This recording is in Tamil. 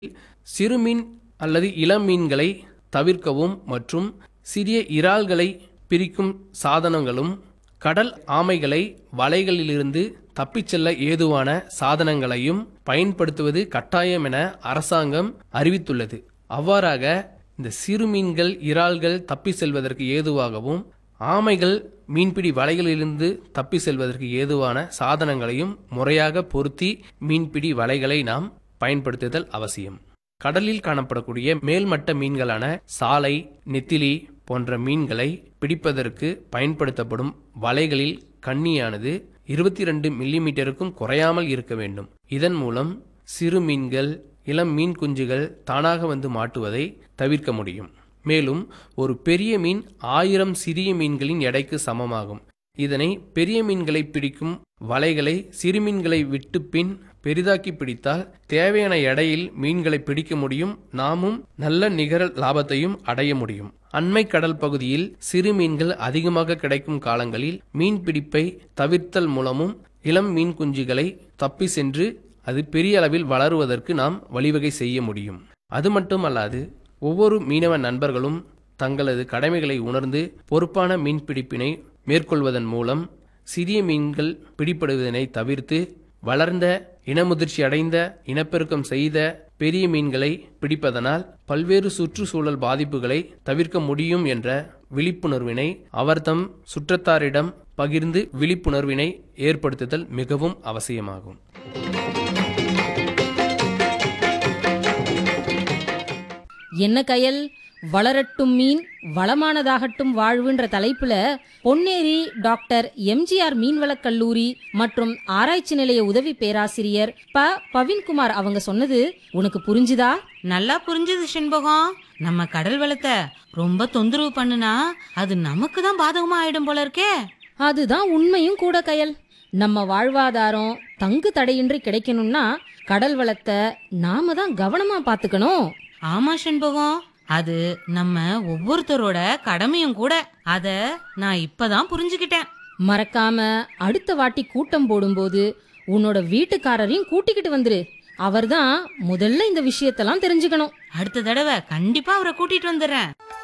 சிறுமீன் அல்லது இளம் மீன்களை தவிர்க்கவும் மற்றும் சிறிய இறால்களை பிரிக்கும் சாதனங்களும் கடல் ஆமைகளை வலைகளிலிருந்து தப்பிச் செல்ல ஏதுவான சாதனங்களையும் பயன்படுத்துவது கட்டாயம் என அரசாங்கம் அறிவித்துள்ளது அவ்வாறாக இந்த சிறு மீன்கள் இறால்கள் தப்பி செல்வதற்கு ஏதுவாகவும் ஆமைகள் மீன்பிடி வலைகளிலிருந்து தப்பி செல்வதற்கு ஏதுவான சாதனங்களையும் முறையாக பொருத்தி மீன்பிடி வலைகளை நாம் பயன்படுத்துதல் அவசியம் கடலில் காணப்படக்கூடிய மேல்மட்ட மீன்களான சாலை நெத்திலி போன்ற மீன்களை பிடிப்பதற்கு பயன்படுத்தப்படும் வலைகளில் கண்ணியானது இருபத்தி ரெண்டு மில்லிமீட்டருக்கும் குறையாமல் இருக்க வேண்டும் இதன் மூலம் சிறு மீன்கள் இளம் மீன் குஞ்சுகள் தானாக வந்து மாட்டுவதை தவிர்க்க முடியும் மேலும் ஒரு பெரிய மீன் ஆயிரம் சிறிய மீன்களின் எடைக்கு சமமாகும் இதனை பெரிய மீன்களை பிடிக்கும் வலைகளை சிறு மீன்களை விட்டு பின் பெரிதாக்கி பிடித்தால் தேவையான எடையில் மீன்களை பிடிக்க முடியும் நாமும் நல்ல நிகர லாபத்தையும் அடைய முடியும் அண்மை கடல் பகுதியில் சிறு மீன்கள் அதிகமாக கிடைக்கும் காலங்களில் மீன் பிடிப்பை தவிர்த்தல் மூலமும் இளம் மீன் குஞ்சுகளை தப்பி சென்று அது பெரிய அளவில் வளருவதற்கு நாம் வழிவகை செய்ய முடியும் அது மட்டுமல்லாது ஒவ்வொரு மீனவ நண்பர்களும் தங்களது கடமைகளை உணர்ந்து பொறுப்பான மீன்பிடிப்பினை மேற்கொள்வதன் மூலம் சிறிய மீன்கள் பிடிபடுவதனை தவிர்த்து வளர்ந்த இனமுதிர்ச்சி அடைந்த இனப்பெருக்கம் செய்த பெரிய மீன்களை பிடிப்பதனால் பல்வேறு சுற்றுச்சூழல் பாதிப்புகளை தவிர்க்க முடியும் என்ற விழிப்புணர்வினை அவர்தம் சுற்றத்தாரிடம் பகிர்ந்து விழிப்புணர்வினை ஏற்படுத்துதல் மிகவும் அவசியமாகும் என்ன கயல் வளரட்டும் மீன் வளமானதாகட்டும் வாழ்வுன்ற தலைப்புல பொன்னேரி டாக்டர் எம்ஜிஆர் மீன்வளக் கல்லூரி மற்றும் ஆராய்ச்சி நிலைய உதவி பேராசிரியர் ப பவின்குமார் அவங்க சொன்னது உனக்கு புரிஞ்சுதா நல்லா புரிஞ்சுது செண்பகம் நம்ம கடல் வளத்தை ரொம்ப தொந்தரவு பண்ணுனா அது நமக்கு தான் பாதகமா ஆயிடும் போல இருக்கே அதுதான் உண்மையும் கூட கயல் நம்ம வாழ்வாதாரம் தங்கு தடையின்றி கிடைக்கணும்னா கடல் வளத்தை நாம தான் கவனமா பாத்துக்கணும் ஆமா செண்பகம் அது நம்ம ஒவ்வொருத்தரோட கடமையும் கூட அத நான் இப்பதான் புரிஞ்சுக்கிட்டேன் மறக்காம அடுத்த வாட்டி கூட்டம் போடும்போது உன்னோட வீட்டுக்காரரையும் கூட்டிக்கிட்டு வந்துரு அவர்தான் முதல்ல இந்த விஷயத்தெல்லாம் தெரிஞ்சுக்கணும் அடுத்த தடவை கண்டிப்பா அவரை கூட்டிட்டு வந்துடுறேன்